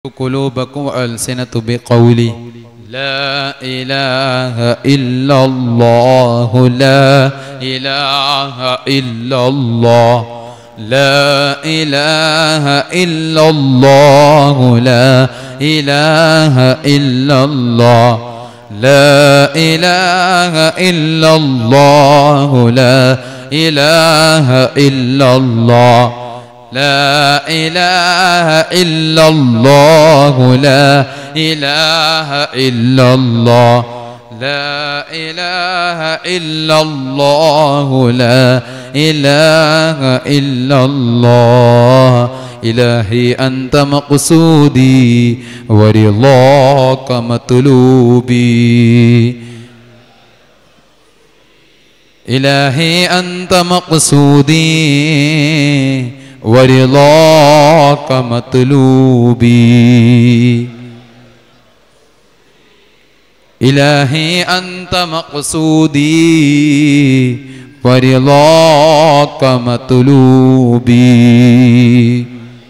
قلوبكم وألسنة بقولي لا إله إلا الله لا إله إلا الله لا إله إلا الله لا إله إلا الله لا إله إلا الله لا إله إلا الله لا إله إلا الله لا إله إلا الله لا إله إلا الله لا إله إلا الله إلهي أنت مقصودي ورضاك مطلوبي إلهي أنت مقصودي ورضاك مطلوبي إلهي أنت مقصودي ورضاك مطلوبي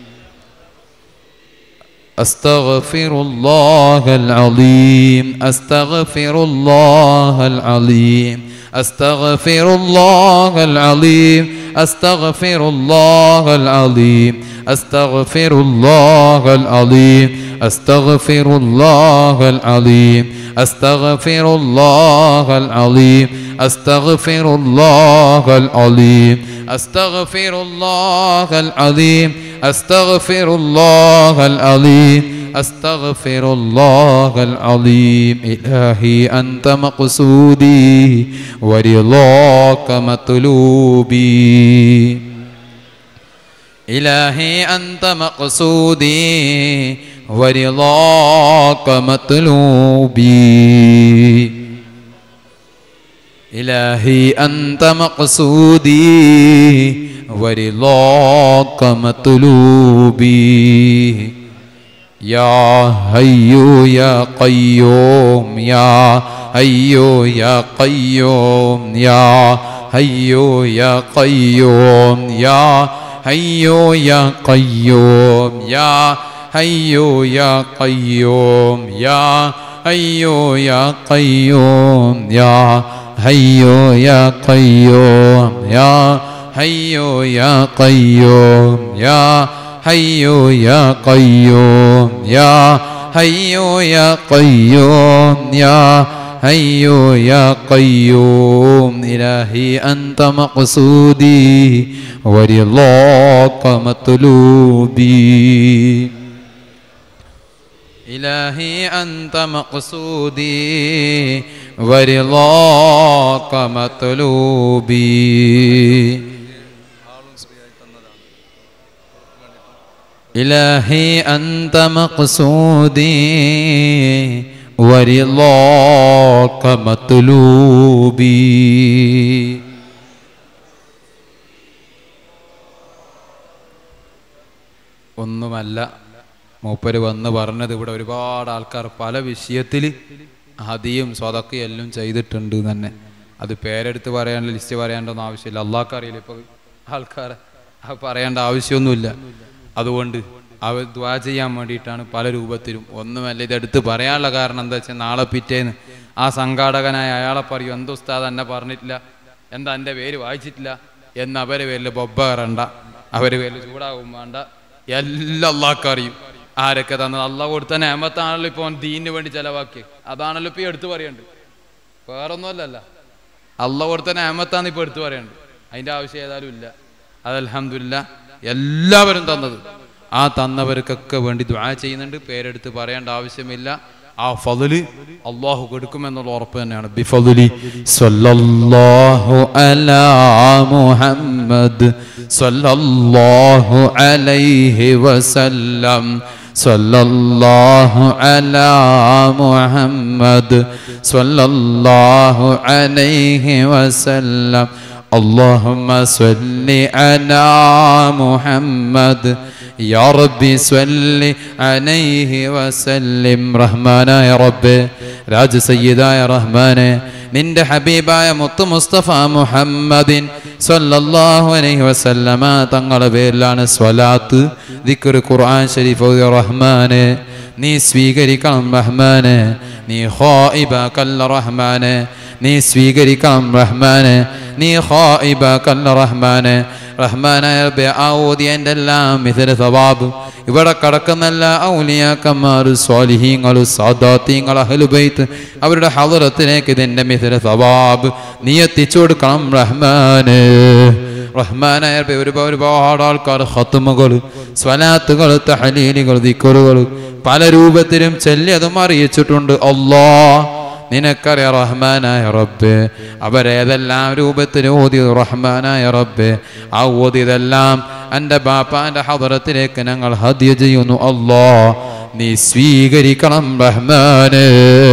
أستغفر الله العظيم أستغفر الله العظيم أستغفر الله العظيم أستغفر الله العظيم أستغفر الله العظيم أستغفر الله العظيم أستغفر الله العظيم أستغفر الله العظيم أستغفر الله العظيم أستغفر الله العظيم أستغفر الله العظيم إلهي أنت مقصودي ورضاك مطلوبي إلهي أنت مقصودي ورضاك مطلوبي إلهي أنت مقصودي ورضاك مطلوبي يا حي يا قيوم يا حي يا قيوم يا حي يا قيوم يا حي يا قيوم يا حي يا قيوم يا حي يا قيوم يا حي يا قيوم يا حي يا قيوم يا حي يا قيوم يا حي يا قيوم يا حي يا قيوم إلهي أنت مقصودي ورضاك مطلوبي إلهي أنت مقصودي ورضاك مطلوبي إلهي أنت مقصودي ورضاك مطلوبي ഒന്നുമല്ല മൂപ്പര് വന്ന് പറഞ്ഞത് ഇവിടെ ഒരുപാട് ആൾക്കാർ പല വിഷയത്തിൽ ഹദിയും സ്വതക്കയും എല്ലാം ചെയ്തിട്ടുണ്ട് തന്നെ അത് പേരെടുത്ത് പറയാനുള്ള ലിസ്റ്റ് പറയാണ്ടൊന്നും ആവശ്യമില്ല അള്ളാഹ്ക്ക് അറിയില്ല ഇപ്പൊ ആൾക്കാർ അത് പറയേണ്ട ആവശ്യമൊന്നുമില്ല അതുകൊണ്ട് അവർ ദ്വാ ചെയ്യാൻ വേണ്ടിയിട്ടാണ് പല രൂപത്തിലും ഒന്നുമല്ല ഇതെടുത്ത് പറയാനുള്ള കാരണം എന്താ വെച്ചാൽ നാളെ പിറ്റേന്ന് ആ സംഘാടകനായ അയാളെ പറയും എന്തോ ഉസ്താദ് എന്നെ പറഞ്ഞിട്ടില്ല എന്താ എൻ്റെ പേര് വായിച്ചിട്ടില്ല എന്ന് അവരെ പേരിൽ ബൊബ്ബ കയറണ്ട അവരെ പേരിൽ ചൂടാവും വേണ്ട എല്ലാം അള്ളാഹ്ക്ക് അറിയും ആരൊക്കെ തന്നത് അള്ളാഹ് കൊടുത്ത നേമത്താണല്ലോ ഇപ്പോൾ ദീനിന് വേണ്ടി ചെലവാക്കി അതാണല്ലോ ഇപ്പൊ ഈ എടുത്തു പറയണ്ട് വേറൊന്നുമല്ലല്ല അള്ള കൊടുത്ത നേമത്താന്ന് ഇപ്പൊ എടുത്തു പറയണ്ട് അതിന്റെ ആവശ്യം ഏതായാലും ഇല്ല അത് അൽഹംദുലില്ല എല്ലാവരും തന്നത് ആ തന്നവർക്കൊക്കെ വേണ്ടി ദ്വാ ചെയ്യുന്നുണ്ട് പേരെടുത്ത് പറയേണ്ട ആവശ്യമില്ല ആ ഫضല് അള്ളാഹു കൊടുക്കുമെന്നുള്ള ഉറപ്പ് തന്നെയാണ് ബിഫضലി സല്ലല്ലാഹു അലാ മുഹമ്മദ് സല്ലല്ലാഹു അലൈഹി വസല്ലം സല്ലല്ലാഹു അലാ മുഹമ്മദ് സല്ലല്ലാഹു അലൈഹി വസല്ലം اللهم صل على محمد يا ربي صل عليه وسلم റഹ്മാനായ റബ്ബ് രാജസയ്യിദായ റഹ്മാനെ നിന്റെ ഹബീബായ മുത്തു മുസ്തഫ മുഹമ്മദിൻ സല്ലല്ലാഹു അലൈഹി വസല്ലമ തങ്ങളുടെ പേരിലാണ് സ്വലാത്ത് ദിക്ർ ഖുർആൻ ഷരീഫ് ഓതിയ റഹ്മാനെ നീ സ്വീകരിക്കണം റഹ്മാനെ നീ ഖായിബാക്കല്ല റഹ്മാനെ നീ സ്വീകരിക്കണം റഹ്മാനെ നീ ഖായിബാക്കല്ല റഹ്മാനെ റഹ്മാനായ റബ്ബേ ആ ഓതിയൻ്റെ എല്ലാം മിഥല സവാബ് ഇവിടെ കടക്കുന്ന എല്ലാ ഔലിയാക്കന്മാർ സ്വാലിഹീങ്ങളും സാദാത്യങ്ങൾ അഹലുബൈത്ത് അവരുടെ ഹലറത്തിലേക്ക് ഇതിൻ്റെ മിഥല സവാബ് നീ എത്തിച്ചു കൊടുക്കണം റഹ്മാന് റഹ്മാനായ റബ്ബേ ഒരുപാട് ഒരുപാട് ആൾക്കാർ ഹത്തുമുകൾ സ്വലാത്തുകൾ തഹലീലുകൾ ദിക്കറുകൾ പല രൂപത്തിലും ചെല്ലിയതും അറിയിച്ചിട്ടുണ്ട് അല്ലാ നിനക്കറിയ റഹ്മാനായ റബ്ബ് അവരേതെല്ലാം രൂപത്തിൽ ഓതിയത് റഹ്മാനായ റബ്ബ് ആ ഓതിയതെല്ലാം എൻ്റെ ബാപ്പാൻ്റെ ഹദറത്തിലേക്ക് ഞങ്ങൾ ഹദ്യ ചെയ്യുന്നു അല്ലാ നീ സ്വീകരിക്കണം റഹ്മാന്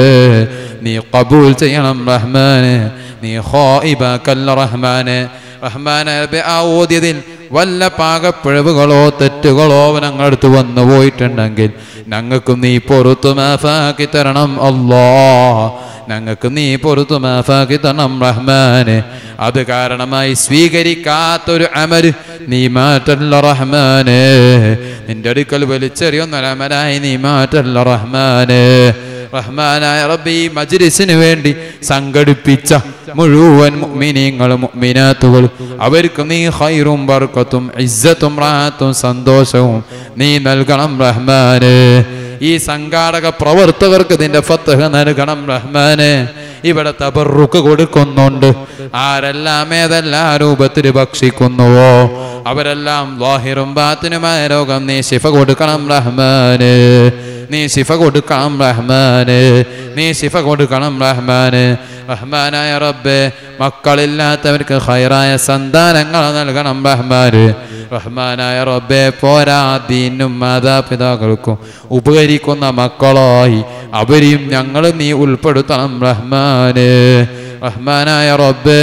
നീ കബൂൽ ചെയ്യണം റഹ്മാന് നീ ഖായിബാക്കല്ല റഹ്മാന് റഹ്മാനെ റബ്ബേ ആ ഓതിയതിൽ വല്ല പാകപ്പിഴവുകളോ തെറ്റുകളോ ഞങ്ങളടുത്ത് വന്നു പോയിട്ടുണ്ടെങ്കിൽ ഞങ്ങൾക്ക് നീ പൊറത്തു മാഫാക്കി തരണം അല്ലാ ഞങ്ങൾക്ക് നീ പൊറത്തു മാഫാക്കി തരണം റഹ്മാനെ അത് കാരണമായി സ്വീകരിക്കാത്തൊരു അമര് നീ മാറ്റല്ല റഹ്മാനെ നിന്റെ അടുക്കൽ വലിച്ചെറിയുന്നൊരമരായി നീ മാറ്റല്ല റഹ്മാനെ റഹ്മാനായ റബ്ബി ഈ മജ്ലിസിന് വേണ്ടി സംഘടിപ്പിച്ച മുഴുവൻ മുഅ്മിനീങ്ങളും മുഅ്മിനാത്തുകൾ അവർക്ക് നീ ഖൈറും ബർക്കത്തും ഇസ്സത്തും റാഹത്തും സന്തോഷവും നീ നൽകണം റഹ്മാന് ഈ സംഘാടക പ്രവർത്തകർക്ക് നിന്റെ ഫത്തഹ് നൽകണം റഹ്മാന് ഇവിടെ തബറുക്ക് കൊടുക്കുന്നുണ്ട് ആരെല്ലാം ഏതെല്ലാ രൂപത്തിൽ ഭക്ഷിക്കുന്നുവോ അവരെല്ലാം ലാഹിറും ബാത്തിനുമായ രോഗം നീ ശിഫ കൊടുക്കണം റഹ്മാന് നീ ശിഫ കൊടുക്കണം റഹ്മാന് നീ ശിഫ കൊടുക്കണം റഹ്മാന് റഹ്മാനായ റബ്ബെ മക്കളില്ലാത്തവർക്ക് ഹൈറായ സന്താനങ്ങൾ നൽകണം റഹ്മാന് റഹ്മാനായ റബ്ബെ പോരാ ദീനും മാതാപിതാക്കൾക്കും ഉപകരിക്കുന്ന മക്കളായി അവരെയും ഞങ്ങൾ നീ ഉൾപ്പെടുത്തണം റഹ്മാന് റഹ്മാനായ റബ്ബെ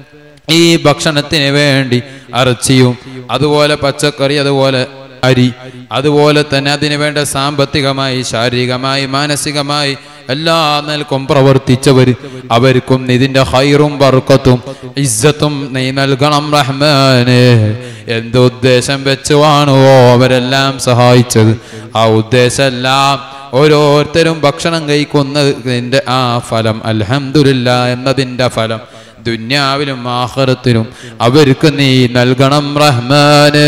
ഈ ഭക്ഷണത്തിന് വേണ്ടി ഇറച്ചിയും അതുപോലെ പച്ചക്കറി അതുപോലെ അരി അതുപോലെ തന്നെ അതിനു വേണ്ട സാമ്പത്തികമായി ശാരീരികമായി മാനസികമായി എല്ലാ നിൽക്കും പ്രവർത്തിച്ചവർ അവർക്കും ഇതിന്റെ ഹൈറും ബർക്കത്തും ഇസ്സത്തും നീ നൽകണം റഹ്മാന് എന്തുദ്ദേശം വെച്ചുവാണോ അവരെല്ലാം സഹായിച്ചത് ആ ഉദ്ദേശമെല്ലാം ഓരോരുത്തരും ഭക്ഷണം കഴിക്കുന്നതിൻ്റെ ആ ഫലം അൽഹംദുലില്ല എന്നതിൻ്റെ ഫലം ദുന്യാവിലും ആഹ്റത്തിലും അവർക്ക് നീ നൽകണം റഹ്മാന്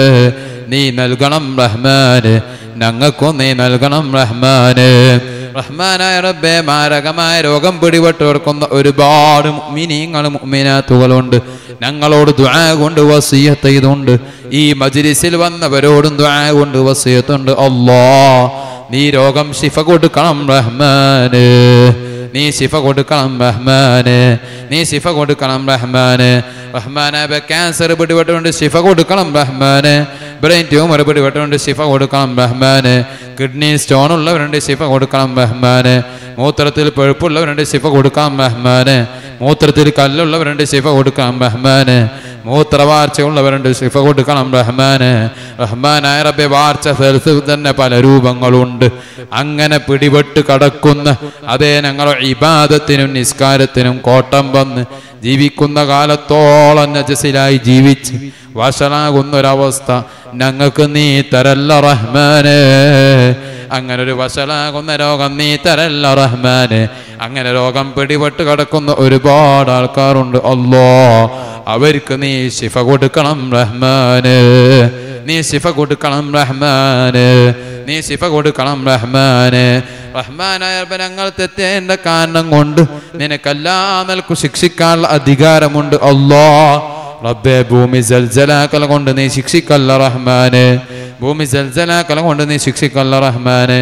നീ നൽകണം റഹ്മാന് ഞങ്ങൾക്കും നീ നൽകണം റഹ്മാന് റഹ്മാനായ റബ്ബെ മാരകമായ രോഗം പിടിപെട്ടുകൊടുക്കുന്ന ഒരുപാട് മിനിങ്ങളും മിനാത്തുകളുണ്ട് ഞങ്ങളോട് ദ്വാ കൊണ്ട് വസീയത്ത് ചെയ്തുണ്ട് ഈ മജ്ലിസിൽ വന്നവരോടും ദ്വാ കൊണ്ട് വസീയത്തുണ്ട് അല്ലാ നീ രോഗം ശിഫ കൊടുക്കണം റഹ്മാന് നീ ശിഫ കൊടുക്കണം റഹ്മാന് നീ ശിഫ കൊടുക്കണം റഹ്മാന് റഹ്മാനെ ക്യാൻസർ പിടിപെട്ടുകൊണ്ട് ശിഫ കൊടുക്കണം റഹ്മാന് ബ്രെയിൻ ട്യൂമർ പിടിപെട്ടുകൊണ്ട് ശിഫ കൊടുക്കണം റഹ്മാന് കിഡ്നി സ്റ്റോൺ ഉള്ളവരുണ്ട് ശിഫ കൊടുക്കണം റഹ്മാന് മൂത്രത്തിൽ പഴുപ്പുള്ളവരുണ്ട് ശിഫ കൊടുക്കാം റഹ്മാന് മൂത്രത്തിൽ കല്ലുള്ളവരുണ്ട് ശിഫ കൊടുക്കാം റഹ്മാന് മൂത്രവാർച്ച ഉള്ളവരുണ്ട് ശിഫ കൊടുക്കണം റഹ്മാന് റഹ്മാനായ റബ്ബെ വാർച്ച സ്ഥലത്ത് തന്നെ പല രൂപങ്ങളുണ്ട് അങ്ങനെ പിടിപെട്ട് കടക്കുന്ന അതേ ഞങ്ങൾ ഇബാദത്തിനും നിസ്കാരത്തിനും കോട്ടം വന്ന് ജീവിക്കുന്ന കാലത്തോളം നജസിലായി ജീവിച്ച് വഷളാകുന്ന ഒരവസ്ഥ ഞങ്ങൾക്ക് നീ തരല്ല റഹ്മാന് അങ്ങനെ ഒരു വഷളാകുന്ന രോഗം നീ തരല്ല റഹ്മാന് അങ്ങനെ രോഗം പിടിപെട്ട് കിടക്കുന്ന ഒരുപാട് ആൾക്കാരുണ്ട് അല്ലോ അവർക്ക് നീ ശിഫ കൊടുക്കണം റഹ്മാന് നീ ശിഫ കൊടുക്കണം റഹ്മാന് നീ ശിഫ കൊടുക്കണം റഹ്മാന് റഹ്മാനായ റബ്ബേ, ഞങ്ങൾ തെറ്റേണ്ട കാരണം കൊണ്ട് നിനക്കെല്ലാ നിലക്കും ശിക്ഷിക്കാനുള്ള അധികാരമുണ്ട് അല്ലോ റബ്ബെ ഭൂമി ജൽജലാക്കല കൊണ്ട് നീ ശിക്ഷിക്കല്ല റഹ്മാന് ഭൂമി ജൽജലാക്കല കൊണ്ട് നീ ശിക്ഷിക്കല്ല റഹ്മാന്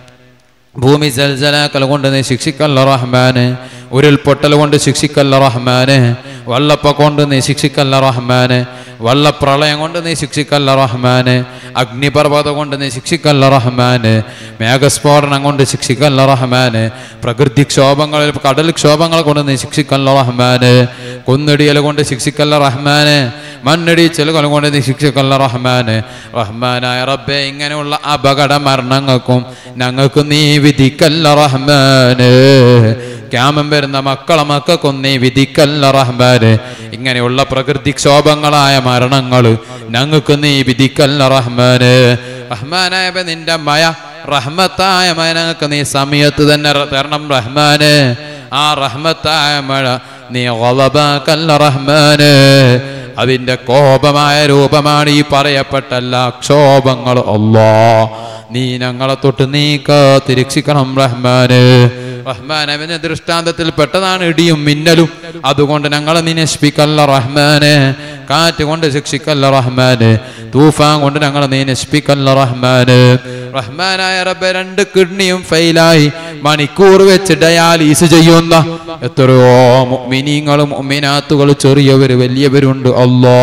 ഭൂമി ജൽജലാക്കൽ കൊണ്ട് നീ ശിക്ഷിക്കല്ല റഹ്മാന് ഉരുൾപൊട്ടൽ കൊണ്ട് ശിക്ഷിക്കല്ല റഹ്മാന് വള്ളപ്പ കൊണ്ട് നീ ശിക്ഷിക്കല്ല റഹ്മാന് വള്ളപ്രളയം കൊണ്ട് നീ ശിക്ഷിക്കല്ല റഹ്മാന് അഗ്നിപർവ്വതം കൊണ്ട് നീ ശിക്ഷിക്കല്ല റഹ്മാന് മേഘസ്ഫോടനം കൊണ്ട് ശിക്ഷിക്കല്ല റഹ്മാന് പ്രകൃതിക്ഷോഭങ്ങളിൽ കടൽ ക്ഷോഭങ്ങൾ കൊണ്ട് നീ ശിക്ഷിക്കല്ല റഹ്മാന് കുന്നിടിയൽ കൊണ്ട് ശിക്ഷിക്കല്ല റഹ്മാന് മണ്ണിടിച്ചൽ കൊണ്ട് നീ ശിക്ഷിക്കല്ല റഹ്മാന് റഹ്മാനായ റബ്ബെ ഇങ്ങനെയുള്ള അപകട മരണങ്ങൾക്കും ഞങ്ങൾക്ക് നീ വിധിക്കല്ല റഹ്മാന് ക്യാമം വരുന്ന മക്കളെ മക്കൾക്കും നീ വിധിക്കല്ല റഹ്മാന് ഇങ്ങനെയുള്ള പ്രകൃതിക്ഷോഭങ്ങളായ മരണങ്ങൾ ഞങ്ങൾക്ക് നീ വിധിക്കല്ല റഹ്മാന് റഹ്മാനായ റബ്ബേ, നിന്റെ മയ റഹ്മത്തായ മയ ഞങ്ങൾക്ക് നീ സമയത്ത് തന്നെ ര- തരണം റഹ്മാന് ആ റഹ്മത്തായ മഴ നീ ഗളബാക്കല്ല റഹ്മാന് അതിന്റെ കോപമായ രൂപമാണ് ഈ പറയപ്പെട്ട എല്ലാ ക്ഷോഭങ്ങൾ അല്ലാ നീ ഞങ്ങളെ തൊട്ട് നീ കാത്തിരക്ഷിക്കണം റഹ്മാന് റഹ്മാൻ അവന്റെ ദൃഷ്ടാന്തത്തിൽ പെട്ടതാണ് ഇടിയും മിന്നലും അതുകൊണ്ട് ഞങ്ങളെ നീ നശിപ്പിക്കല്ല റഹ്മാന് കാറ്റ് കൊണ്ട് ശിക്ഷിക്കല്ല റഹ്മാന് തൂഫാൻ കൊണ്ട് ഞങ്ങളെ നീ നശിപ്പിക്കല്ല റഹ്മാന് റഹ്മാനായ റബ്ബെ രണ്ട് കിഡ്നിയും ഫെയിലായി മണിക്കൂർ വെച്ച് ഡയാലിസ് ചെയ്യുന്ന എത്രയോ മിനിങ്ങളും മിനാത്തുകൾ ചെറിയവര് വലിയവരുണ്ട് അല്ലാ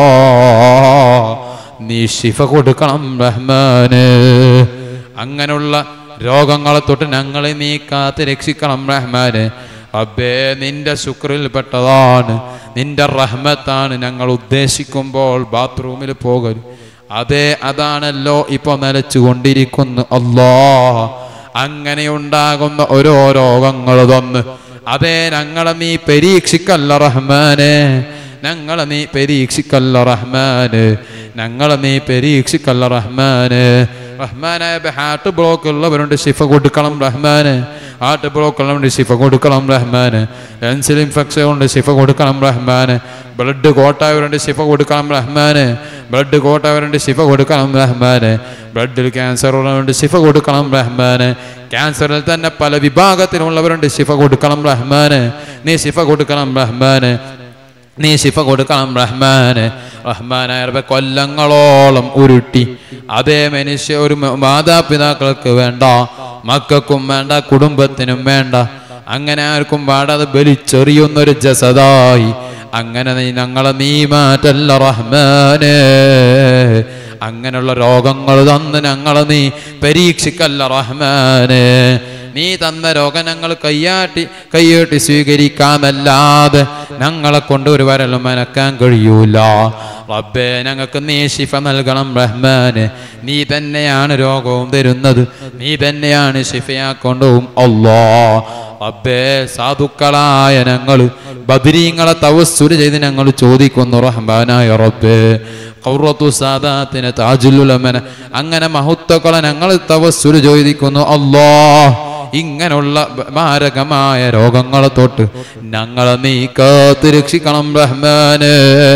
നീ ശിഫ കൊടുക്കണം റഹ്മാന് അങ്ങനെയുള്ള രോഗങ്ങളെ തൊട്ട് ഞങ്ങളെ നീ കാത്ത് രക്ഷിക്കണം റഹ്മാന് അബ്ബേ നിന്റെ ശുക്രിൽപ്പെട്ടതാണ് നിന്റെ റഹ്മത്താണ് ഞങ്ങൾ ഉദ്ദേശിക്കുമ്പോൾ ബാത്റൂമിൽ പോകരുത് അതെ അതാണല്ലോ ഇപ്പൊ നനച്ചുകൊണ്ടിരിക്കുന്നു അല്ലാ അങ്ങനെ ഉണ്ടാകുന്ന ഓരോ രോഗങ്ങൾ തന്ന് അതെ ഞങ്ങളെ നീ പരീക്ഷിക്കല്ല റഹ്മാനെ ഞങ്ങളെ നീ പരീക്ഷിക്കല്ല റഹ്മാന് ഞങ്ങളെ നീ പരീക്ഷിക്കല്ല റഹ്മാന് റഹ്മാനായ ഹാർട്ട് ബ്ലോക്ക് ഉള്ളവരുണ്ട് ശിഫ കൊടുക്കണം റഹ്മാന് ഹാർട്ട് ബ്ലോക്ക് ഉള്ളവരുണ്ട് ശിഫ കൊടുക്കണം റഹ്മാന് ലെൻസിൽ ഇൻഫെക്ഷൻ ഉണ്ട് ശിഫ കൊടുക്കണം റഹ്മാന് ബ്ലഡ് കോട്ടായവരുണ്ട് ശിഫ കൊടുക്കണം റഹ്മാന് ബ്ലഡ് കോട്ടായവരുണ്ട് ശിഫ കൊടുക്കണം റഹ്മാന് ബ്ലഡിൽ ക്യാൻസർ ഉള്ളവരുണ്ട് ശിഫ കൊടുക്കണം റഹ്മാന് ക്യാൻസറിൽ തന്നെ പല വിഭാഗത്തിലുള്ളവരുണ്ട് ശിഫ കൊടുക്കണം റഹ്മാന് നീ ശിഫ കൊടുക്കണം റഹ്മാന് നീ ശിഫ കൊടുക്കണം റഹ്മാന് റഹ്മാനായ റബ്ബേ കൊല്ലങ്ങളോളം ഉരുട്ടി അതേ മനുഷ്യ ഒരു മ- മാതാപിതാക്കൾക്ക് വേണ്ട മക്കൾക്കും വേണ്ട കുടുംബത്തിനും വേണ്ട അങ്ങനെ ആർക്കും പാടാതെ ബലിച്ചെറിയുന്നൊരു ജസദായി അങ്ങനെ നീ ഞങ്ങളെ നീ മാറ്റല്ല റഹ്മാന് അങ്ങനെയുള്ള രോഗങ്ങൾ തന്ന് ഞങ്ങളെ നീ പരീക്ഷിക്കല്ല റഹ്മാന് നീ തന്ന രോഗം ഞങ്ങൾ കയ്യാട്ടി കയ്യേട്ടി സ്വീകരിക്കാമല്ലാതെ ഞങ്ങളെ കൊണ്ട് ഒരു വരലും മനക്കാൻ കഴിയൂല റബ്ബേ ഞങ്ങൾക്ക് നീ ശിഫ നൽകണം റഹ്മാന് നീ തന്നെയാണ് രോഗവും തരുന്നത് നീ തന്നെയാണ് ശിഫയാക്കൊണ്ടും അല്ലോ റബ്ബേ സാധുക്കളായ ഞങ്ങൾ ബദരീങ്ങളെ തവസ്സുര് ചെയ്ത് ഞങ്ങൾ ചോദിക്കുന്നു റഹ്മാനായ റബ്ബേ ഖൗറത്തു സാദാത്തിന് താജുലുലമന അങ്ങനെ മഹത്വക്കളെ ഞങ്ങൾ തവസ്സുര് ചോദിക്കുന്നു അല്ലോ ഇങ്ങനെയുള്ള ബ- മാരകമായ രോഗങ്ങളെ തൊട്ട് ഞങ്ങളെ നീ കാത്ത് രക്ഷിക്കണം റഹ്മാന്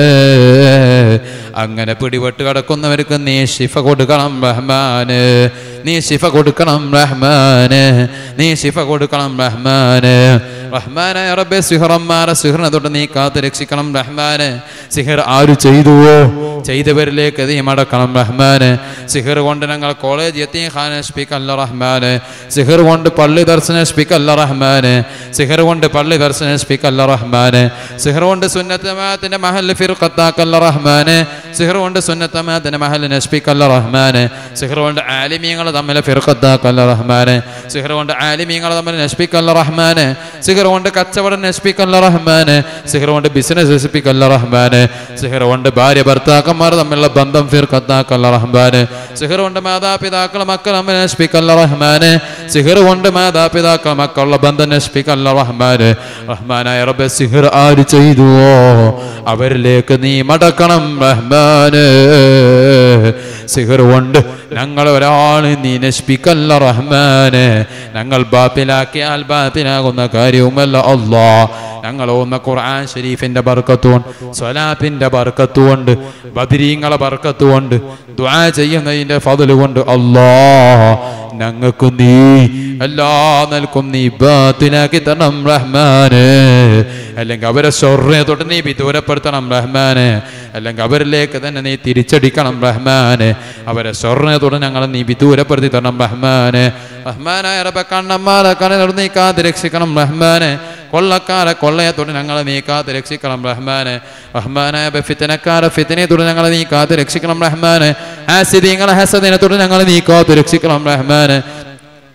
അങ്ങനെ പിടിപെട്ട് കിടക്കുന്നവർക്ക് നീ ശിഫ കൊടുക്കണം റഹ്മാന് നീ ശിഫ കൊടുക്കണം റഹ്മാന് നീ ശിഫ കൊടുക്കണം റഹ്മാന് റഹ്മാനായ റബ്ബെ സിഹറന്മാരെ സിഹറിനെ തൊട്ട് നീ കാത്ത് രക്ഷിക്കണം റഹ്മാന് സിഹർ ആര് ചെയ്തുവോ ചെയ്തവരിലേക്ക് നീ മടക്കണം റഹ്മാന് സിഹർ കൊണ്ട് ഞങ്ങൾ കോളേജ് എത്തി ഖാന സ്പീക്കല്ല റഹ്മാന് സിഹർ കൊണ്ട് പള്ളി ദർശന സ്പീക്കല്ല റഹ്മാന് സിഹർ കൊണ്ട് പള്ളി ദർശന സ്പീക്കല്ല റഹ്മാന് സിഹർ കൊണ്ട് സുന്നത്തമാത്തിന്റെ മഹൽ ഫിർഖത്താക്കല്ല റഹ്മാന് സിഹർ കൊണ്ട് സുന്നത്തമാത്തിന്റെ മഹൽ നസ്പിക്കല്ല റഹ്മാന് സിഹർ കൊണ്ട് ആലിമീങ്ങൾ തമ്മിൽ ഫിർഖത്താക്കല്ല റഹ്മാന് സിഹർ കൊണ്ട് ആലിമീങ്ങൾ തമ്മിൽ നസ്പിക്കല്ല റഹ്മാന് സിഹർ കൊണ്ട് കച്ചവടം നസ്പിക്കല്ല റഹ്മാന് സിഹർ കൊണ്ട് ബിസിനസ് നസ്പിക്കല്ല റഹ്മാന് സിഹർ കൊണ്ട് ഭാര്യ ഭർത്താക്കന്മാർ തമ്മിലുള്ള ബന്ധം ഫിർഖത്താക്കല്ല റഹ്മാന് സിഹർ കൊണ്ട് മാതാപിതാക്കൾ മക്കൾ തമ്മിൽ നസ്പിക്കല്ല റഹ്മാന് സിഹർ കൊണ്ട് മാതാപിതാക്കൾ മക്കളുടെ ബന്ധം നസ്പിക്കല്ല റഹ്മാന് റഹ്മാനായ റബ്ബെ സിഹർ ആര് ചെയ്തുവോ അവരിലേക്ക് നീ മടക്കണം റഹ്മാന് സിഹർ കൊണ്ട് ഞങ്ങൾ ഒരാൾ നീ നശിപ്പിക്കല്ല റഹ്മാന് ഞങ്ങൾ ബാപ്പിലാക്കിയാൽ ബാപ്പിലാകുന്ന കാര്യവുമല്ല അല്ലാ ഞങ്ങൾ ഓന്ന ഖുർആൻ ഷരീഫിന്റെ ബർക്കത്തുകൊണ്ട് സ്വലാത്തിന്റെ ബർക്കത്തുകൊണ്ട് ബദരീങ്ങളെ ബർക്കത്തുകൊണ്ട് ദ്വാ ചെയ്യുന്നതിന്റെ ഫضല് കൊണ്ട് അല്ലാ ഞങ്ങൾക്ക് നീ എല്ലാ നിൽക്കും നീ ബാത്തിലാക്കി തരണം റഹ്മാന് അല്ലെങ്കിൽ അവരെ സ്വർണ്ണയെ തൊട്ട് നീ വിദൂരപ്പെടുത്തണം റഹ്മാന് അല്ലെങ്കിൽ അവരിലേക്ക് തന്നെ നീ തിരിച്ചടിക്കണം റഹ്മാന് അവരെ സ്വർണ്ണയെ തൊട്ട് ഞങ്ങളെ നീ വിദൂരപ്പെടുത്തി തരണം റഹ്മാന് റഹ്മാനായ റബ്ബെ കണ്ണന്മാരെ കണ്ണിനോട് നീ കാത്ത് രക്ഷിക്കണം റഹ്മാന് കൊള്ളക്കാരെ കൊള്ളയെ തൊട്ട് ഞങ്ങളെ നീ കാത്ത് രക്ഷിക്കണം റഹ്മാന് റഹ്മാനായ റബ്ബെ ഫിത്തനക്കാരെ ഫിത്തനെ തൊട്ട് ഞങ്ങളെ നീ കാത്ത് രക്ഷിക്കണം റഹ്മാന് ഹാസിദീങ്ങളെ ഹസദിനെ തൊട്ട് ഞങ്ങളെ നീ കാത്ത് രക്ഷിക്കണം റഹ്മാന്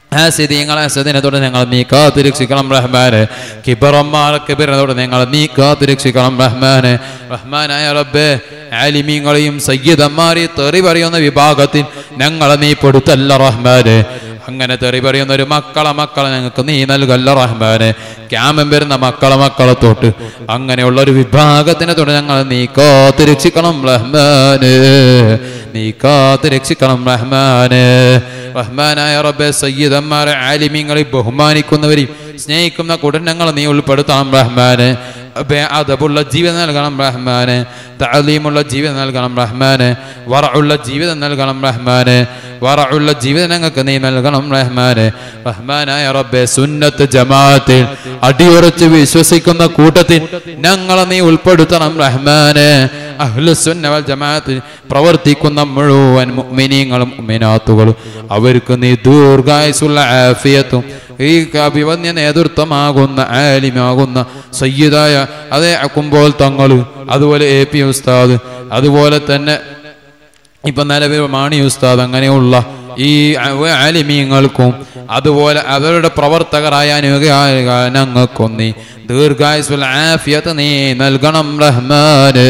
ഹാസിദീങ്ങളെ ഹസദിനത്തോട് ഞങ്ങൾ നീ കാത്തുരക്ഷിക്കണം റഹ്മാനെ കിബറന്മാരെ കിബിറിനോട് ഞങ്ങൾ നീ കാത്തുരക്ഷിക്കണം റഹ്മാനെ റഹ്മാനായ റബ്ബേ ആലിമീങ്ങളെയും സയ്യിദന്മാരെയും തെറി പറയുന്ന വിഭാഗത്തിൽ ഞങ്ങളെ നീ പെടുത്തല്ല റഹ്മാനെ അങ്ങനെ തെറി പറയുന്ന ഒരു മക്കളെ മക്കളെ ഞങ്ങൾക്ക് നീ നൽകല്ല റഹ്മാനെ ക്യാമം വരുന്ന മക്കളെ മക്കളെ തൊട്ട് അങ്ങനെയുള്ള ഒരു വിഭാഗത്തിനെ തൊട്ട് ഞങ്ങൾ നീ കാത്ത് രക്ഷിക്കണം റഹ്മാന് നീ കാത്ത് രക്ഷിക്കണം റഹ്മാന് റഹ്മാനായ റബ്ബെ സയ്യിദന്മാരെ ആലിമീങ്ങളെ ബഹുമാനിക്കുന്നവരെയും സ്നേഹിക്കുന്ന കുടുംബങ്ങൾ നീ ഉൾപ്പെടുത്തണം റഹ്മാന് റബ്ബേ, അദബുള്ള ജീവിതം നൽകണം റഹ്മാന് തഅലീമുള്ള ജീവിതം നൽകണം റഹ്മാന് വറഉള്ള ജീവിതം നൽകണം റഹ്മാന് വറഉള്ള ജീവിതം ഞങ്ങൾക്ക് നീ നൽകണം റഹ്മാന് റഹ്മാനായ റബ്ബെ സുന്നത്ത് ജമാഅത്തിൽ അടിയുറച്ച് വിശ്വസിക്കുന്ന കൂട്ടത്തിൽ ഞങ്ങളെ നീ ഉൾപ്പെടുത്തണം റഹ്മാന് അഹ്ലുസുന്ന വൽ ജമാഅത്തിൽ പ്രവർത്തിക്കുന്ന മുഴുവൻ മുഅ്മിനീങ്ങളും മുഅ്മിനാത്തുകളും അവർക്ക് നീ ദീർഘായുസുള്ള ആഫിയത്തും ഈ അഭിവന്യ നേതൃത്വമാകുന്ന ആലിമാകുന്ന സയ്യിദായ അതേ അക്കുമ്പോൾ തങ്ങൾ അതുപോലെ എ പി ഉസ്താദ് അതുപോലെ തന്നെ ഇപ്പൊ നിലവിൽ മാണി ഉസ്താദ് അങ്ങനെയുള്ള ഈ ആലിമീങ്ങൾക്കും അതുപോലെ അവരുടെ പ്രവർത്തകരായ അനുയായികളായ ഞങ്ങൾക്കും നീ ദീർഘായുസുൽ ആഫിയത്ത് നീ നൽകണം റഹ്മാന്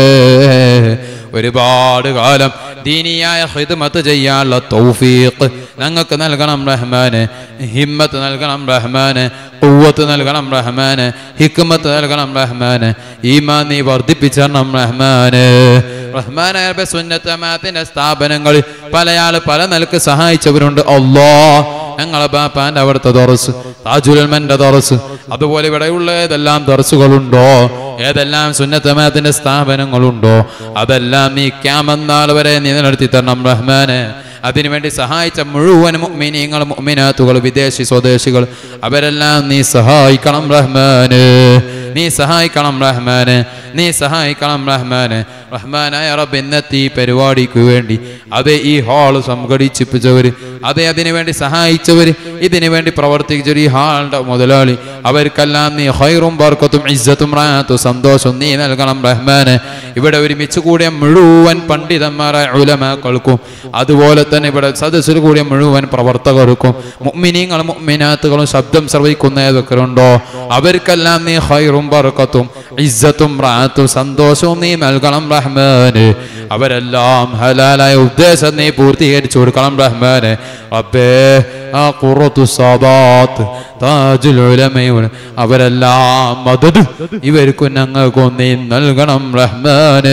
ഒരുപാട് കാലം ദീനിയായ ഹിദ്മത്ത് ചെയ്യാനുള്ള തൗഫീഖ് ഞങ്ങൾക്ക് നൽകണം റഹ്മാന് ഹിമ്മത്ത് നൽകണം റഹ്മാന് ഖുവ്വത്ത് നൽകണം റഹ്മാന് ഹിക്മത്ത് നൽകണം റഹ്മാന് ഈമാൻ നീ വർദ്ധിപ്പിച്ചണം റഹ്മാന് റഹ്മാനായ സുന്നത്തമാത്തിന്റെ സ്ഥാപനങ്ങളിൽ പലയാള് പല നിലക്ക് സഹായിച്ചവരുണ്ട് അള്ളാ ഞങ്ങളെ ബാപ്പാന്റെ അവിടുത്തെ ദറസ് താജുലൽമന്റെ ദറസ് അതുപോലെ ഇവിടെയുള്ള ഏതെല്ലാം ദർസുകളുണ്ടോ ഏതെല്ലാം സുന്നത്തമാത്തിന്റെ സ്ഥാപനങ്ങളുണ്ടോ അതെല്ലാം നീ ക്യാമെന്നാൾ വരെ നീ നിലനിർത്തി തരണം റഹ്മാന് അതിനുവേണ്ടി സഹായിച്ച മുഴുവൻ മുഅ്മിനീങ്ങൾ മുഅ്മിനാത്തുകൾ വിദേശി സ്വദേശികൾ അവരെല്ലാം നീ സഹായിക്കണം റഹ്മാന് നീ സഹായിക്കണം റഹ്മാന് നീ സഹായിക്കണം റഹ്മാന് റഹ്മാനായ റബ്ബ് ഇന്നത്തെ ഈ പരിപാടിക്ക് വേണ്ടി അതേ ഈ ഹാള് സംഘടിപ്പിച്ചവര് അതേ അതിനു വേണ്ടി സഹായിച്ചവര് ഇതിനു വേണ്ടി പ്രവർത്തിച്ചവർ ഈ ഹാളിന്റെ മുതലാളി അവർക്കെല്ലാം നീ ഹൈറും ബർക്കത്തും ഇജ്ജത്തും റാത്തും സന്തോഷവും നീ നൽകണം റഹ്മാന് ഇവിടെ ഒരുമിച്ച് കൂടിയ മുഴുവൻ പണ്ഡിതന്മാരായ ഉലമാക്കൾക്കും അതുപോലെ തന്നെ ഇവിടെ സദസ്സിൽ കൂടിയ മുഴുവൻ പ്രവർത്തകർക്കും മുഅ്മിനീങ്ങളും മുഅ്മിനാത്തുകളും ശബ്ദം ശ്രവിക്കുന്ന ഏതൊക്കെ ഉണ്ടോ അവർക്കെല്ലാം നീ ഹൈറും ബർക്കത്തും ഇജ്ജത്തും റാത്തും സന്തോഷവും നീ നൽകണം റഹ്മാന് അവരെല്ലാം ഹലാലായ ഉദ്ദേശം നീ പൂർത്തീകരിച്ചു കൊടുക്കണം റഹ്മാന് റബ്ബേ ആ ഖുറത്തു സാദാത്ത് താജുൽ ഉലമയും അവരെല്ലാം മദദ് ഇവർക്കും ഞങ്ങൾക്കും നീ നൽകണം റഹ്മാന്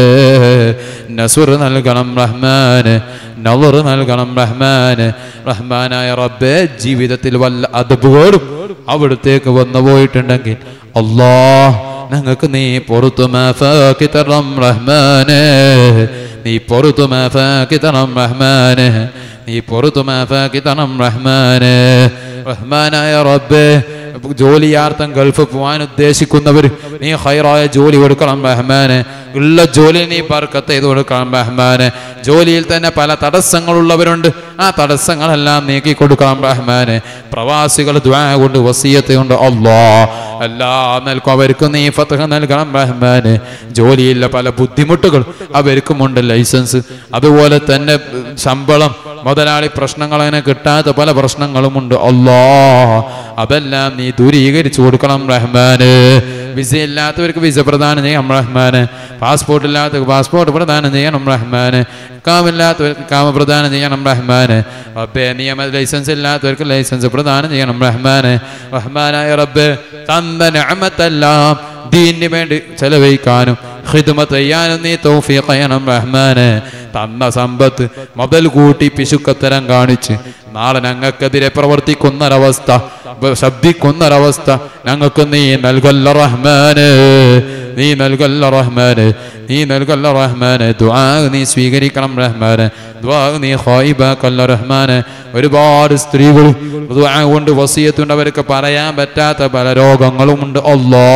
നസുർ നൽകണം റഹ്മാന് നവർ നൽകണം റഹ്മാന് റഹ്മാനായ റബ്ബേ ജീവിതത്തിൽ വല്ല അതബുകളും അവിടത്തേക്ക് വന്നു പോയിട്ടുണ്ടെങ്കിൽ അല്ലാ ഞങ്ങൾക്ക് നീ പുറത്തു മാഫാക്കി തരണം റഹ്മാന് നീ പുറത്തു മാഫാക്കി തരണം റഹ്മാന് നീ പുറത്തു മാഫാക്കി തരണം റഹ്മാന് റഹ്മാനായ റബ്ബേ ജോലിയാർത്ഥം ഗൾഫ് പോകാൻ ഉദ്ദേശിക്കുന്നവർ നീ ഹൈറായ ജോലി കൊടുക്കണം റഹ്മാന് ഉള്ള ജോലി നീ ബർക്കത്ത് ചെയ്ത് കൊടുക്കണം റഹ്മാന് ജോലിയിൽ തന്നെ പല തടസ്സങ്ങളുള്ളവരുണ്ട് ആ തടസ്സങ്ങളെല്ലാം നീക്കി കൊടുക്കണം റഹ്മാന് പ്രവാസികൾ ദ്വാ കൊണ്ട് വസീയത്ത് കൊണ്ട് അള്ളാ എല്ലാം നൽകും അവർക്ക് നീ ഫതഹ നൽകണം റഹ്മാന് ജോലിയില്ല പല ബുദ്ധിമുട്ടുകൾ അവർക്കുമുണ്ട് ലൈസൻസ് അതുപോലെ തന്നെ ശമ്പളം മുതലാളി പ്രശ്നങ്ങൾ അങ്ങനെ കിട്ടാത്ത പല പ്രശ്നങ്ങളുമുണ്ട് അല്ലാ അതെല്ലാം നീ ദൂരീകരിച്ചു കൊടുക്കണം റഹ്മാന് വിസ ഇല്ലാത്തവർക്ക് വിസ പ്രദാനം ചെയ്യണം റഹ്മാന് പാസ്പോർട്ട് ഇല്ലാത്തവർക്ക് പാസ്പോർട്ട് പ്രദാനം ചെയ്യണം റഹ്മാന് കാമില്ലാത്തവർക്ക് കാമ പ്രദാനം ചെയ്യണം റഹ്മാന് റബ്ബെ നിയമ ലൈസൻസ് ഇല്ലാത്തവർക്ക് ലൈസൻസ് പ്രദാനം ചെയ്യണം റഹ്മാന് റഹ്മാനായ റബ്ബ് തന്ന നഅമത്തെല്ലാം ദീനിന് വേണ്ടി ചെലവഴിക്കാനും ഹിദ്മത്ത് ചെയ്യാനും നീ തൗഫീഖ് ചെയ്യണം റഹ്മാന് തന്ന സമ്പത്ത് മുതൽ കൂട്ടി പിശുക്കത്തരം കാണിച്ച് നാളെ ഞങ്ങൾക്കെതിരെ പ്രവർത്തിക്കുന്നൊരവസ്ഥ ബ- ശബ്ദിക്കുന്നൊരവസ്ഥ ഞങ്ങൾക്ക് നീ നൽകല്ല റഹ്മാന് നീ നൽകല്ല റഹ്മാന് നീ നൽകല്ല റഹ്മാന് ദുആ നീ സ്വീകരിക്കണം റഹ്മാന് ദുആ നീ ഖായിബാക്കല്ല റഹ്മാന് ഒരുപാട് സ്ത്രീകൾ ദുആ കൊണ്ട് വസിയത്തുണ്ട് അവർക്ക് പറയാൻ പറ്റാത്ത പല രോഗങ്ങളും ഉണ്ട് അല്ലാ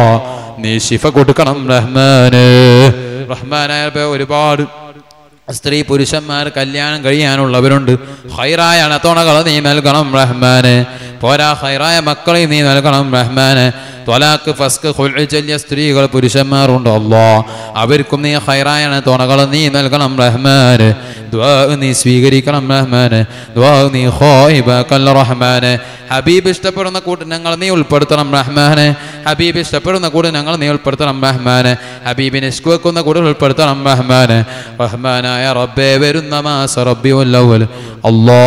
നീ ശിഫ കൊടുക്കണം റഹ്മാന് റഹ്മാനായ റബ്ബേ, ഒരുപാട് സ്ത്രീ പുരുഷന്മാർ കല്യാണം കഴിയാനുള്ളവരുണ്ട് ഹൈറായ അണത്തോണകൾ നീ നൽകണം റഹ്മാന് പോരാ ഹൈറായ മക്കളെ നീ നൽകണം റഹ്മാന് ത്വലാക്ക് ഫസ്ക് ഹുൽഇ ചൊല്ലിയ സ്ത്രീകൾ പുരുഷന്മാരുണ്ട് അല്ലോ അവർക്കും നീ ഹൈറായ അണത്തോണകൾ നീ നൽകണം റഹ്മാന് ദ്വാ നീ സ്വീകരിക്കണം റഹ്മാനെ ദ്വാ നീ ഖായിബാക്കൽ റഹ്മാനെ ഹബീബ് ഇഷ്ടപ്പെടുന്ന കൂട്ട് ഞങ്ങൾ നീ ഉൾപ്പെടുത്തണം റഹ്മാനെ ഹബീബ് ഇഷ്ടപ്പെടുന്ന കൂടെ ഞങ്ങൾ നീ ഉൾപ്പെടുത്തണം റഹ്മാനെ ഹബീബിനെ ഇഷ്കുവെക്കുന്ന കൂടെ ഉൾപ്പെടുത്തണം റഹ്മാനെ റഹ്മാനായ റബ്ബെ വരുന്ന മാസ റബ്ബി ഉല്ലവൽ അല്ലാ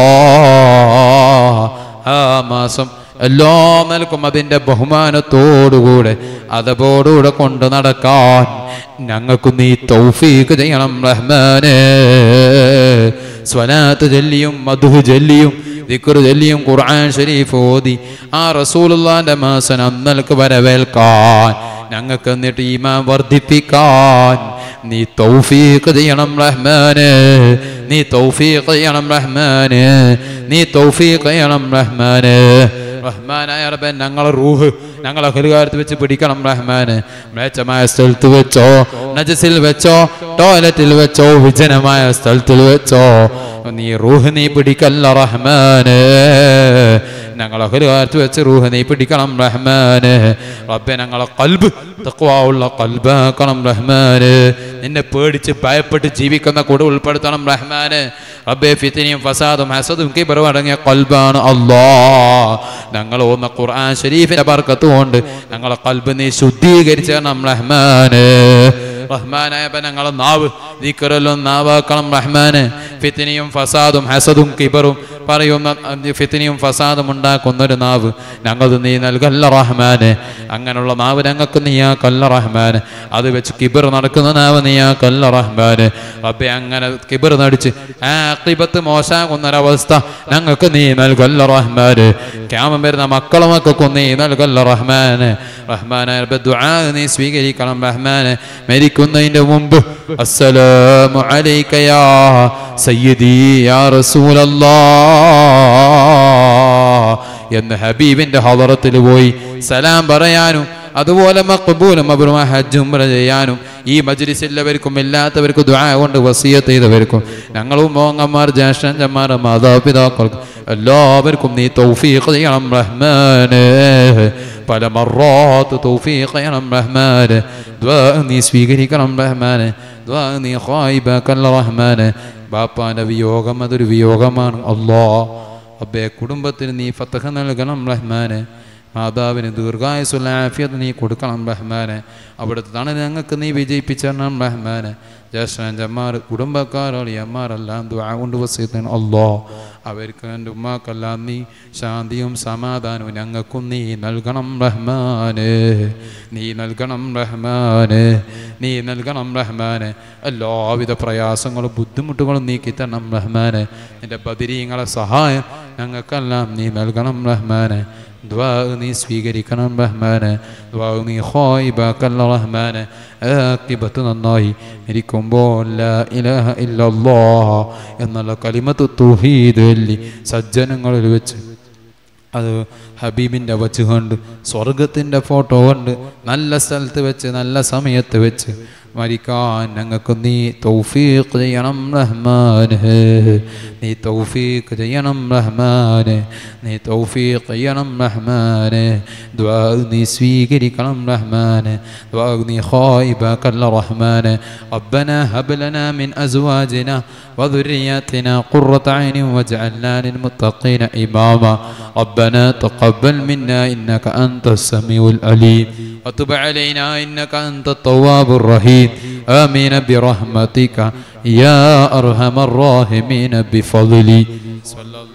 ആ മാസം എല്ലാ നിലക്കും അതിൻ്റെ ബഹുമാനത്തോടുകൂടെ അതപോടുകൂടെ കൊണ്ട് നടക്കാൻ ഞങ്ങൾക്ക് നീ തൗഫീക്ക് ചെയ്യണം റഹ്മാനെ സ്വലാത്ത് ജല്ലിയും മധു ജല്ലിയും ദിക്ർ ജല്ലിയും ഖുർആൻ ഷരീഫ് ഓതി ആ റസൂലുള്ളാന്റെ മാസൻ അന്നൽക്ക് വരവേൽക്കാൻ ഞങ്ങൾക്ക് എന്നിട്ട് ഈമാൻ വർദ്ധിപ്പിക്കാൻ നീ തൗഫീഖ് ചെയ്യണം റഹ്മാന് നീ തൗഫീഖ് ചെയ്യണം റഹ്മാന് നീ തൗഫീഖ് ചെയ്യണം റഹ്മാന് റഹ്മാനായ റബ്ബൻ ഞങ്ങളെ റൂഹ് ഞങ്ങളെ ഹൃദയത്ത് വെച്ച് പിടിക്കണം റഹ്മാന് മേച്ചമായ സ്ഥലത്ത് വെച്ചോ നജസിൽ വെച്ചോ ടോയ്ലറ്റിൽ വെച്ചോ വിജനമായ സ്ഥലത്തിൽ വെച്ചോ നീ റൂഹ് നീ പിടിക്കല്ല റഹ്മാന് ഞങ്ങളെ ഹൃദയത്ത് വെച്ച് റൂഹ് നീ പിടിക്കണം റഹ്മാന് റബ്ബെ ഞങ്ങളെ കൽബ് തക്വാവുള്ള കൽബാക്കണം റഹ്മാന് നിന്നെ പേടിച്ച് ഭയപ്പെട്ട് ജീവിക്കുന്ന കൂടെ ഉൾപ്പെടുത്തണം റഹ്മാന് റബ്ബെ ഫിത്തിനിയും ഫസാദും ഹസദും കിബറും അടങ്ങിയ കൽബാണ് അല്ലാ ഞങ്ങൾ ഓന്ന ഖുർആൻ ഷരീഫിന്റെ ബർക്കത്ത് കൊണ്ട് ഞങ്ങളെ കൽബ് നീ ശുദ്ധീകരിച്ച് തരണം റഹ്മാന് റഹ്മാനായ ഞങ്ങളെ നാവ് ദിക്കറലും നാവാക്കണം റഹ്മാന് ഫിത്തിനിയും ഫസാദും ഹസദും കിബറും പറയുന്ന ഫിത്തിനിയും ഫസാദും ഉണ്ടാക്കുന്ന ഒരു നാവ് ഞങ്ങൾക്ക് നീ നൽകല്ല റഹ്മാന് അങ്ങനെയുള്ള നാവ് ഞങ്ങൾക്ക് നീയാ കല്ല റഹ്മാന് അത് വെച്ച് കിബർ നടക്കുന്ന നാവ് നീയാ കല്ല റഹ്മാന് റബ്ബെ അങ്ങനെ കിബർ നടിച്ച് ആ അക്ലിബത്ത് മോശാകുന്ന ഒരവസ്ഥ ഞങ്ങൾക്ക് നീ നൽകല്ല റഹ്മാന് ക്യാമം വരുന്ന മക്കളെ മക്കൾക്കും നീ നൽകല്ല റഹ്മാന് റഹ്മാനെ റബ്ബെ ദുആ നീ സ്വീകരിക്കണം റഹ്മാന് മരിക്കുന്നതിന്റെ മുമ്പ് അസ്സലാമു അലൈക യാ സയ്യിദി യാ റസൂലല്ലാ എന്ന് ഹബീബിന്റെ ഹവറത്തിൽ പോയി സലാം പറയാനും അതുപോലെ മക്ബൂലും അവരും ഹജ്ജും ഉംറ ചെയ്യാനും ഈ മജ്ലിസില്ലവർക്കും ഇല്ലാത്തവർക്കും ദ്വാ കൊണ്ട് വസീയത്ത് ചെയ്തവർക്കും ഞങ്ങളും മോങ്ങന്മാർ ജ്യേഷ്ഠന്മാർ മാതാപിതാക്കൾക്കും എല്ലാവർക്കും നീ തൗഫീഖ് ചെയ്യണം റഹ്മാന് പല മറാത്ത് തൗഫീഖ് ചെയ്യണം റഹ്മാന് ദ്വാ നീ സ്വീകരിക്കണം റഹ്മാന് ദ്വാ നീ ഖായിബാക്കല്ല റഹ്മാന് ബാപ്പാന്റെ വിയോഗം അതൊരു വിയോഗമാണ് അല്ലാ അബ്ബെ കുടുംബത്തിന് നീ ഫത്തഹ നൽകണം റഹ്മാന് മാതാവിന് ദീർഘായുസുള്ള ആഫിയത്ത് നീ കൊടുക്കണം റഹ്മാന് അവിടുത്തെ തണൽ ഞങ്ങൾക്ക് നീ വിജയിപ്പിച്ചരണം റഹ്മാന് ജ്യേഷ്ഠന്മാർ കുടുംബക്കാരോട് അമ്മാരെല്ലാം ദുആ കൊണ്ട് വസീത്തൻ അല്ലോ അവർക്ക് എൻ്റെ ഉമ്മാക്കെല്ലാം നീ ശാന്തിയും സമാധാനവും ഞങ്ങൾക്കും നീ നൽകണം റഹ്മാന് നീ നൽകണം റഹ്മാന് നീ നൽകണം റഹ്മാന് എല്ലാവിധ പ്രയാസങ്ങളും ബുദ്ധിമുട്ടുകളും നീക്കി തരണം റഹ്മാന് നിന്റെ ബദിരീങ്ങളെ സഹായം ഞങ്ങൾക്കെല്ലാം നീ നൽകണം റഹ്മാന് ദ്വാ നീ സ്വീകരിക്കണം റഹ്മാന് ദ്വാ നീ ഹോയിബാക്കല്ല റഹ്മാന് ആക്കിബത്ത് നന്നായി ഇരിക്കുമ്പോൾ ലാ ഇലാഹ ഇല്ലല്ലാ എന്നുള്ള കലിമത്ത് തൗഹീദ് ചൊല്ലി സജ്ജനങ്ങളിൽ വെച്ച് അത് ഹബീബിൻ്റെ വച്ച് കൊണ്ട് സ്വർഗത്തിൻ്റെ ഫോട്ടോ കൊണ്ട് നല്ല സ്ഥലത്ത് വെച്ച് നല്ല സമയത്ത് വെച്ച് മരിക്കാൻ ഞങ്ങൾക്ക് നീ തൗഫീഖ് ചെയ്യണം റഹ്മാന് നീ തൗഫീഖ് ചെയ്യണം റഹ്മാന് നീ തൗഫീഖ് ചെയ്യണം റഹ്മാന് ദ്വാ നീ സ്വീകരിക്കണം റഹ്മാന് ദ്വാ നീ ഖായിബാക്കല്ല റഹ്മാന് ربنا هب لنا من أزواجنا وذرياتنا قرة عين واجعلنا للمتقين إماما ربنا تقبل منا إنك أنت السميع العليم وتب علينا إنك أنت التواب الرحيم آمين برحمتك يا أرحم الراحمين بفضلي صلى الله